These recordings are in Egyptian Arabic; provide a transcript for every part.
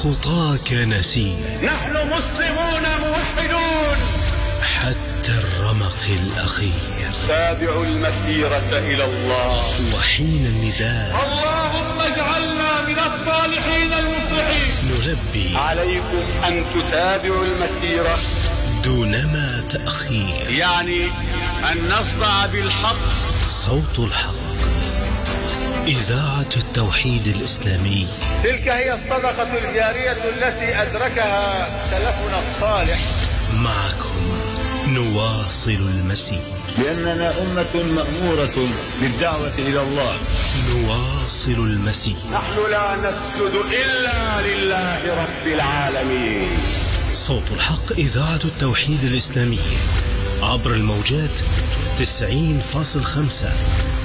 خطاك نسير نحن مسلمون موحدون حتى الرمق الأخير تابعوا المسيرة إلى الله وحين النداء اللهم اجعلنا من الصالحين المصلحين نلبي عليكم أن تتابعوا المسيرة دونما تأخير يعني أن نصدع بالحق صوت الحق إذاعة التوحيد الإسلامي تلك هي الصدقة الجارية التي أدركها سلفنا الصالح معكم نواصل المسير لأننا أمة مأمورة بالدعوة إلى الله نواصل المسير نحن لا نسجد إلا لله رب العالمين صوت الحق إذاعة التوحيد الإسلامي عبر الموجات 90.5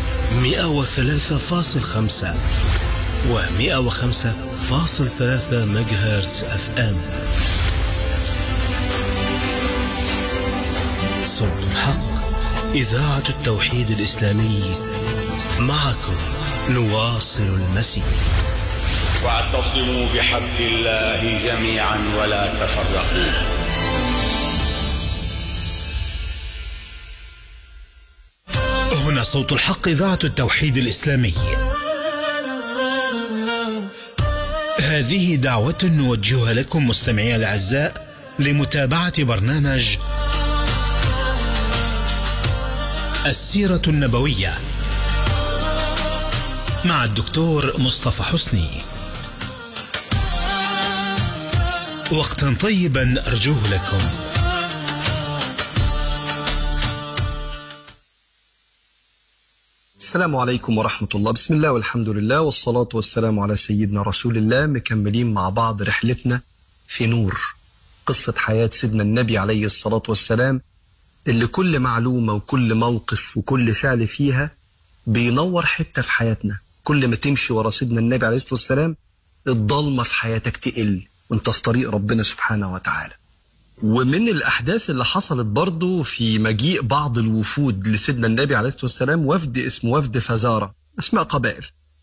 103.5 و 105.3 مجهرتز اف ام صوت الحق إذاعة التوحيد الإسلامي معكم نواصل المسير واعتصموا بحبل الله جميعا ولا تفرقوا هنا صوت الحق إذاعة التوحيد الإسلامي هذه دعوة نوجهها لكم مستمعي الأعزاء لمتابعة برنامج السيرة النبوية مع الدكتور مصطفى حسني وقتا طيبا أرجوه لكم السلام عليكم ورحمة الله بسم الله والحمد لله والصلاة والسلام على سيدنا رسول الله مكملين مع بعض رحلتنا في نور قصة حياة سيدنا النبي عليه الصلاة والسلام اللي كل معلومة وكل موقف وكل فعل فيها بينور حتة في حياتنا كل ما تمشي ورا سيدنا النبي عليه الصلاة والسلام الضلمة في حياتك تقل وانت في طريق ربنا سبحانه وتعالى ومن الأحداث اللي حصلت برضو في مجيء بعض الوفود لسيدنا النبي عليه الصلاة والسلام وفد اسمه وفد فزارة أسماء قبائل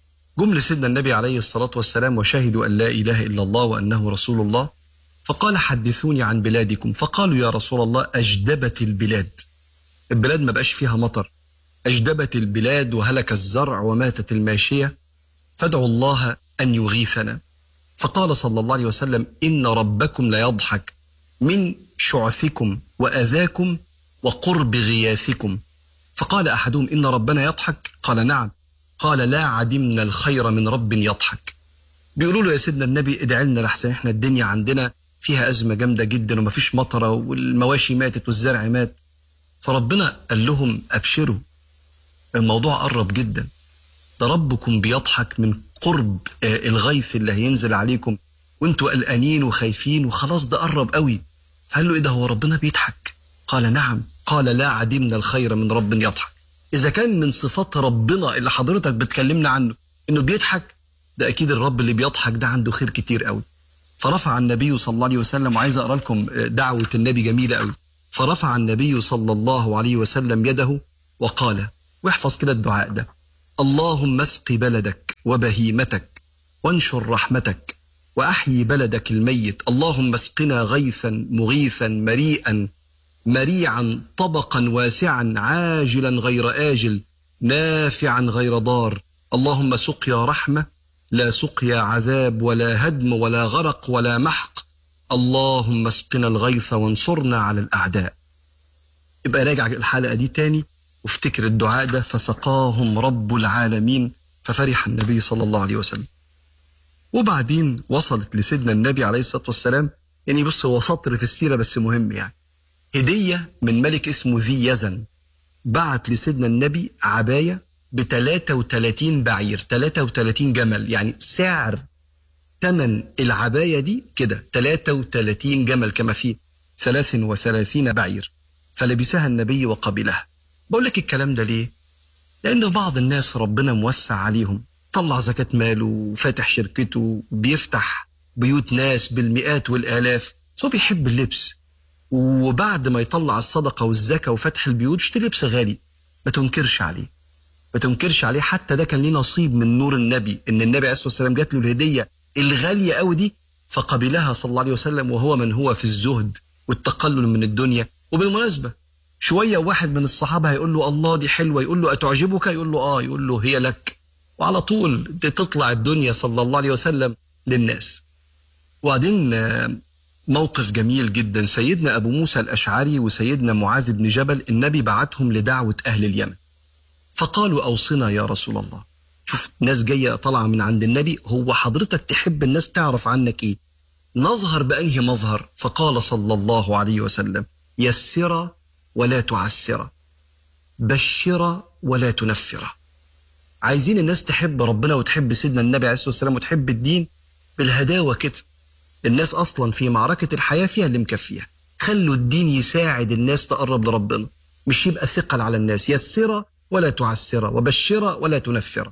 جم لسيدنا النبي عليه الصلاة والسلام وشهدوا أن لا إله إلا الله وأنه رسول الله فقال حدثوني عن بلادكم فقالوا يا رسول الله أجدبت البلاد البلاد ما بقاش فيها مطر أجدبت البلاد وهلك الزرع وماتت الماشية فادعوا الله أن يغيثنا فقال صلى الله عليه وسلم إن ربكم ليضحك من شعثكم وأذاكم وقرب غياثكم فقال أحدهم إن ربنا يضحك قال نعم قال لا عدمنا الخير من رب يضحك بيقولوا له يا سيدنا النبي ادعي لنا لحسن احنا الدنيا عندنا فيها أزمة جامدة جدا ومفيش مطرة والمواشي ماتت والزرع مات فربنا قال لهم أبشروا الموضوع قرب جدا ده ربكم بيضحك من قرب آه، الغيث اللي هينزل عليكم وانتوا قلقانين وخايفين وخلاص ده قرب قوي فقال له ايه ده هو ربنا بيضحك قال نعم قال لا عدمنا الخير من رب يضحك اذا كان من صفات ربنا اللي حضرتك بتكلمنا عنه انه بيضحك ده اكيد الرب اللي بيضحك ده عنده خير كتير قوي فرفع النبي صلى الله عليه وسلم وعايز اقرا لكم دعوه النبي جميله قوي فرفع النبي صلى الله عليه وسلم يده وقال واحفظ كده الدعاء ده اللهم اسق بلدك وبهيمتك وانشر رحمتك واحيي بلدك الميت اللهم اسقنا غيثا مغيثا مريئا مريعا طبقا واسعا عاجلا غير آجل نافعا غير ضار اللهم سقيا رحمة لا سقيا عذاب ولا هدم ولا غرق ولا محق اللهم اسقنا الغيث وانصرنا على الأعداء يبقى راجع الحلقة دي تاني وافتكر الدعاء ده فسقاهم رب العالمين ففرح النبي صلى الله عليه وسلم وبعدين وصلت لسيدنا النبي عليه الصلاة والسلام يعني بص هو سطر في السيرة بس مهم يعني هدية من ملك اسمه ذي يزن بعت لسيدنا النبي عباية ب 33 بعير 33 جمل يعني سعر ثمن العباية دي كده 33 جمل كما في 33 بعير فلبسها النبي وقبلها بقول لك الكلام ده ليه لأن بعض الناس ربنا موسع عليهم طلع زكاة ماله وفاتح شركته بيفتح بيوت ناس بالمئات والآلاف بس هو بيحب اللبس وبعد ما يطلع الصدقة والزكاة وفتح البيوت اشتري لبس غالي ما تنكرش عليه ما تنكرش عليه حتى ده كان ليه نصيب من نور النبي ان النبي عليه الصلاه والسلام جات له الهديه الغاليه قوي دي فقبلها صلى الله عليه وسلم وهو من هو في الزهد والتقلل من الدنيا وبالمناسبة شوية واحد من الصحابة هيقول له الله دي حلوة يقول له أتعجبك يقول له آه يقول له هي لك وعلى طول تطلع الدنيا صلى الله عليه وسلم للناس وبعدين آه، موقف جميل جدا سيدنا أبو موسى الأشعري وسيدنا معاذ بن جبل النبي بعتهم لدعوة أهل اليمن فقالوا أوصنا يا رسول الله شوف ناس جاية طالعة من عند النبي هو حضرتك تحب الناس تعرف عنك إيه نظهر بأنهي مظهر فقال صلى الله عليه وسلم يسر ولا تعسر بشر ولا تنفر عايزين الناس تحب ربنا وتحب سيدنا النبي عليه الصلاة والسلام وتحب الدين بالهداوة كده الناس أصلا في معركة الحياة فيها اللي مكفيها خلوا الدين يساعد الناس تقرب لربنا مش يبقى ثقل على الناس يسر ولا تعسر وبشر ولا تنفر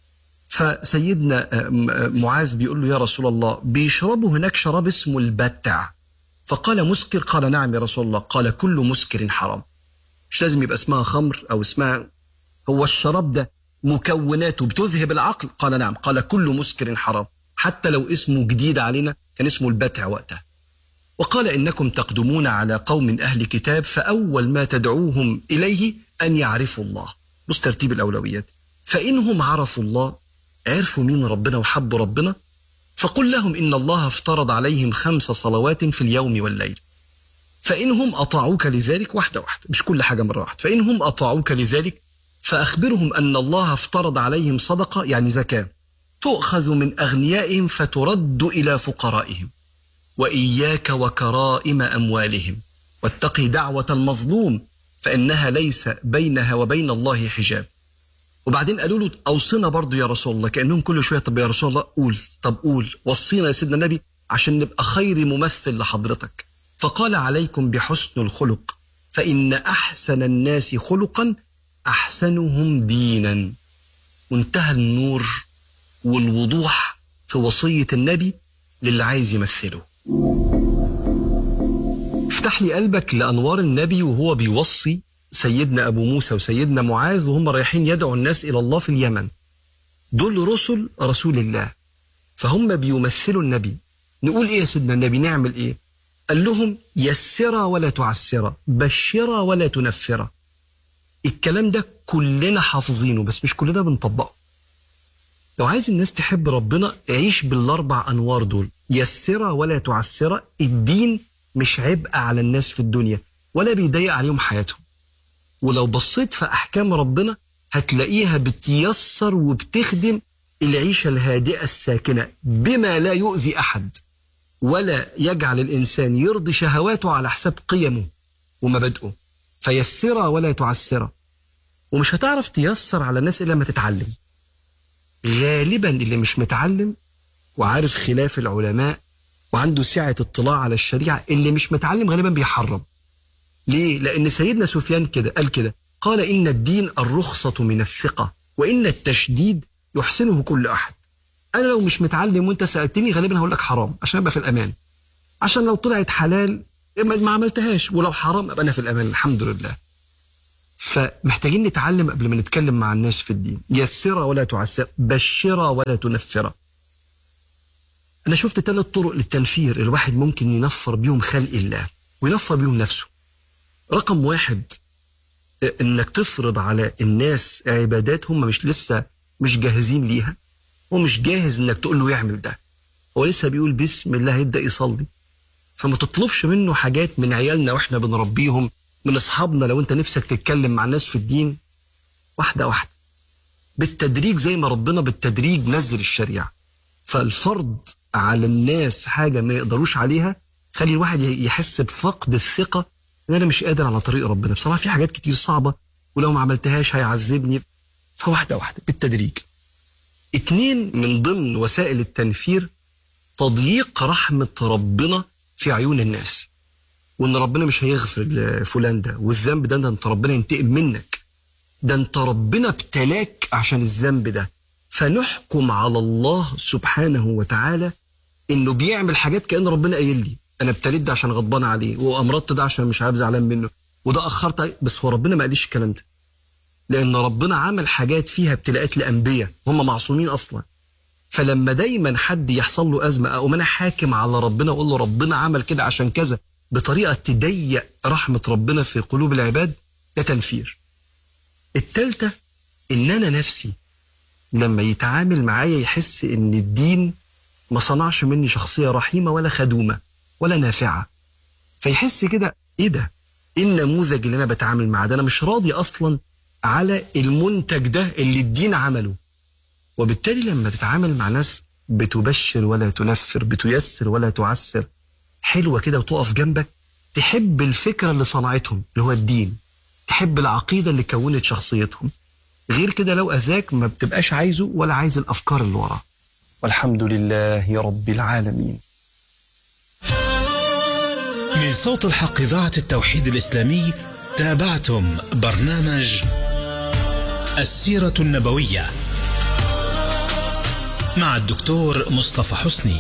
فسيدنا آه، م- آه، معاذ بيقول له يا رسول الله بيشربوا هناك شراب اسمه البتع فقال مسكر قال نعم يا رسول الله قال كل مسكر حرام مش لازم يبقى اسمها خمر او اسمها هو الشراب ده مكوناته بتذهب العقل قال نعم قال كل مسكر حرام حتى لو اسمه جديد علينا كان اسمه البتع وقتها وقال انكم تقدمون على قوم اهل كتاب فاول ما تدعوهم اليه ان يعرفوا الله بص ترتيب الاولويات فانهم عرفوا الله عرفوا مين ربنا وحبوا ربنا فقل لهم ان الله افترض عليهم خمس صلوات في اليوم والليل فإنهم أطاعوك لذلك واحدة واحدة مش كل حاجة مرة واحدة فإنهم أطاعوك لذلك فأخبرهم أن الله افترض عليهم صدقة يعني زكاة تؤخذ من أغنيائهم فترد إلى فقرائهم وإياك وكرائم أموالهم واتقي دعوة المظلوم فإنها ليس بينها وبين الله حجاب وبعدين قالوا له اوصينا برضو يا رسول الله كانهم كل شويه طب يا رسول الله قول طب قول وصينا يا سيدنا النبي عشان نبقى خير ممثل لحضرتك فقال عليكم بحسن الخلق فان احسن الناس خلقا احسنهم دينا وانتهى النور والوضوح في وصيه النبي للي عايز يمثله افتح لي قلبك لانوار النبي وهو بيوصي سيدنا ابو موسى وسيدنا معاذ وهم رايحين يدعوا الناس الى الله في اليمن دول رسل رسول الله فهم بيمثلوا النبي نقول ايه يا سيدنا النبي نعمل ايه قال لهم يسرا ولا تعسرا بشرا ولا تنفرا الكلام ده كلنا حافظينه بس مش كلنا بنطبقه لو عايز الناس تحب ربنا عيش بالاربع انوار دول يسرا ولا تعسرا الدين مش عبء على الناس في الدنيا ولا بيضيق عليهم حياتهم ولو بصيت في احكام ربنا هتلاقيها بتيسر وبتخدم العيشه الهادئه الساكنه بما لا يؤذي احد ولا يجعل الانسان يرضي شهواته على حساب قيمه ومبادئه فيسرها ولا تعسرها ومش هتعرف تيسر على الناس الا لما تتعلم غالبا اللي مش متعلم وعارف خلاف العلماء وعنده سعه اطلاع على الشريعه اللي مش متعلم غالبا بيحرم ليه؟ لأن سيدنا سفيان كده قال كده قال إن الدين الرخصة من الثقة وإن التشديد يحسنه كل أحد أنا لو مش متعلم وأنت سألتني غالبا هقول لك حرام عشان أبقى في الأمان عشان لو طلعت حلال ما ما عملتهاش ولو حرام أبقى أنا في الأمان الحمد لله فمحتاجين نتعلم قبل ما نتكلم مع الناس في الدين يسرا ولا تعسر بشرا ولا تنفرا أنا شفت ثلاث طرق للتنفير الواحد ممكن ينفر بيهم خلق الله وينفر بيهم نفسه رقم واحد انك تفرض على الناس عبادات هم مش لسه مش جاهزين ليها هو مش جاهز انك تقول له يعمل ده هو لسه بيقول بسم الله يبدا يصلي فما تطلبش منه حاجات من عيالنا واحنا بنربيهم من اصحابنا لو انت نفسك تتكلم مع الناس في الدين واحده واحده بالتدريج زي ما ربنا بالتدريج نزل الشريعه فالفرض على الناس حاجه ما يقدروش عليها خلي الواحد يحس بفقد الثقه ان انا مش قادر على طريق ربنا بصراحه في حاجات كتير صعبه ولو ما عملتهاش هيعذبني فواحده واحده بالتدريج اتنين من ضمن وسائل التنفير تضييق رحمه ربنا في عيون الناس وان ربنا مش هيغفر لفلان ده والذنب ده, ده انت ربنا ينتقم منك ده انت ربنا ابتلاك عشان الذنب ده فنحكم على الله سبحانه وتعالى انه بيعمل حاجات كان ربنا قايل لي انا ابتليت ده عشان غضبان عليه وامرضت ده عشان مش عارف زعلان منه وده اخرت بس هو ربنا ما قاليش الكلام ده لان ربنا عمل حاجات فيها ابتلاءات لانبياء هم معصومين اصلا فلما دايما حد يحصل له ازمه او انا حاكم على ربنا اقول له ربنا عمل كده عشان كذا بطريقه تضيق رحمه ربنا في قلوب العباد ده تنفير. التالتة ان انا نفسي لما يتعامل معايا يحس ان الدين ما صنعش مني شخصيه رحيمه ولا خدومه ولا نافعه. فيحس كده ايه ده؟ ايه النموذج اللي انا بتعامل معاه ده؟ انا مش راضي اصلا على المنتج ده اللي الدين عمله. وبالتالي لما تتعامل مع ناس بتبشر ولا تنفر بتيسر ولا تعسر حلوة كده وتقف جنبك تحب الفكرة اللي صنعتهم اللي هو الدين تحب العقيدة اللي كونت شخصيتهم غير كده لو أذاك ما بتبقاش عايزه ولا عايز الأفكار اللي وراه والحمد لله يا رب العالمين من صوت الحق إذاعة التوحيد الإسلامي تابعتم برنامج السيرة النبوية مع الدكتور مصطفى حسني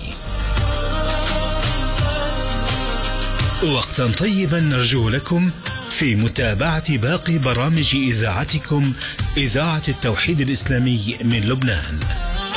وقتا طيبا نرجو لكم في متابعة باقي برامج إذاعتكم إذاعة التوحيد الإسلامي من لبنان